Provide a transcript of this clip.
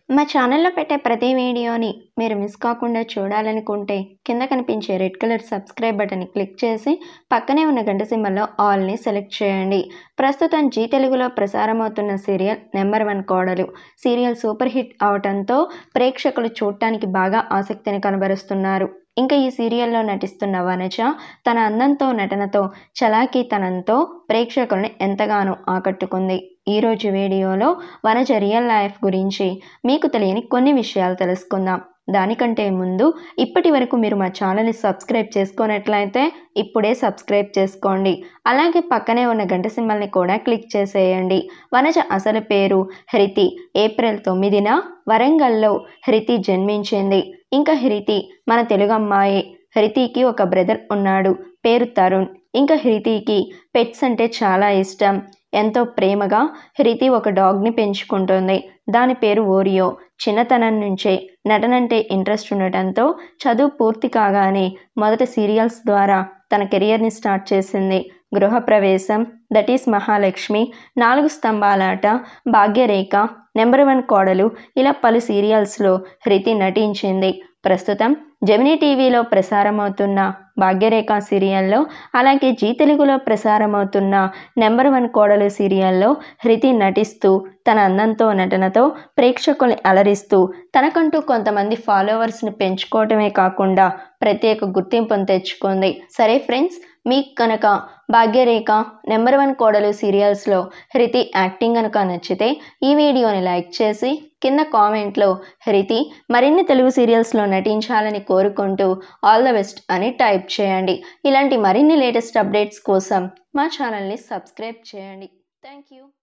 మా ఛానల్లో పెట్టే ప్రతి వీడియోని మీరు మిస్ కాకుండా చూడాలనుకుంటే కింద కనిపించే రెడ్ కలర్ సబ్స్క్రైబ్ బటన్ని క్లిక్ చేసి పక్కనే ఉన్న గంట సింబల్లో ఆల్ని సెలెక్ట్ చేయండి ప్రస్తుతం జీ తెలుగులో ప్రసారమవుతున్న సీరియల్ నెంబర్ వన్ కోడలు సీరియల్ సూపర్ హిట్ అవటంతో ప్రేక్షకులు చూడటానికి బాగా ఆసక్తిని కనబరుస్తున్నారు ఇంకా ఈ సీరియల్లో నటిస్తున్న వనజ తన అందంతో నటనతో చలాకీతనంతో ప్రేక్షకుల్ని ఎంతగానో ఆకట్టుకుంది ఈరోజు వీడియోలో వనజ రియల్ లైఫ్ గురించి మీకు తెలియని కొన్ని విషయాలు తెలుసుకుందాం దానికంటే ముందు ఇప్పటి వరకు మీరు మా ఛానల్ని సబ్స్క్రైబ్ చేసుకున్నట్లయితే ఇప్పుడే సబ్స్క్రైబ్ చేసుకోండి అలాగే పక్కనే ఉన్న గంట సింబల్ని కూడా క్లిక్ చేసేయండి వనజ అసలు పేరు హృతి ఏప్రిల్ తొమ్మిదిన వరంగల్లో హృతి జన్మించింది ఇంకా హృతి మన తెలుగు అమ్మాయి హృతికి ఒక బ్రదర్ ఉన్నాడు పేరు తరుణ్ ఇంకా హృతికి పెట్స్ అంటే చాలా ఇష్టం ఎంతో ప్రేమగా హృతి ఒక డాగ్ని పెంచుకుంటుంది దాని పేరు ఓరియో చిన్నతనం నుంచే నటనంటే ఇంట్రెస్ట్ ఉండటంతో చదువు పూర్తి కాగానే మొదట సీరియల్స్ ద్వారా తన కెరియర్ని స్టార్ట్ చేసింది గృహప్రవేశం దట్ ఈస్ మహాలక్ష్మి నాలుగు స్తంభాలాట భాగ్యరేఖ నెంబర్ వన్ కోడలు ఇలా పలు సీరియల్స్లో హృతి నటించింది ప్రస్తుతం జమినీ టీవీలో ప్రసారమవుతున్న భాగ్యరేఖ సీరియల్లో అలాగే జీ తెలుగులో ప్రసారమవుతున్న నెంబర్ వన్ కోడలు సీరియల్లో హృతి నటిస్తూ తన అందంతో నటనతో ప్రేక్షకుల్ని అలరిస్తూ తనకంటూ కొంతమంది ఫాలోవర్స్ని పెంచుకోవటమే కాకుండా ప్రత్యేక గుర్తింపును తెచ్చుకుంది సరే ఫ్రెండ్స్ మీకు కనుక భాగ్యరేఖ నెంబర్ వన్ కోడలు సీరియల్స్లో హృతి యాక్టింగ్ కనుక నచ్చితే ఈ వీడియోని లైక్ చేసి కింద కామెంట్లో హృతి మరిన్ని తెలుగు సీరియల్స్లో నటించాలని కోరుకుంటూ ఆల్ ద బెస్ట్ అని టైప్ చేయండి ఇలాంటి మరిన్ని లేటెస్ట్ అప్డేట్స్ కోసం మా ఛానల్ని సబ్స్క్రైబ్ చేయండి థ్యాంక్ యూ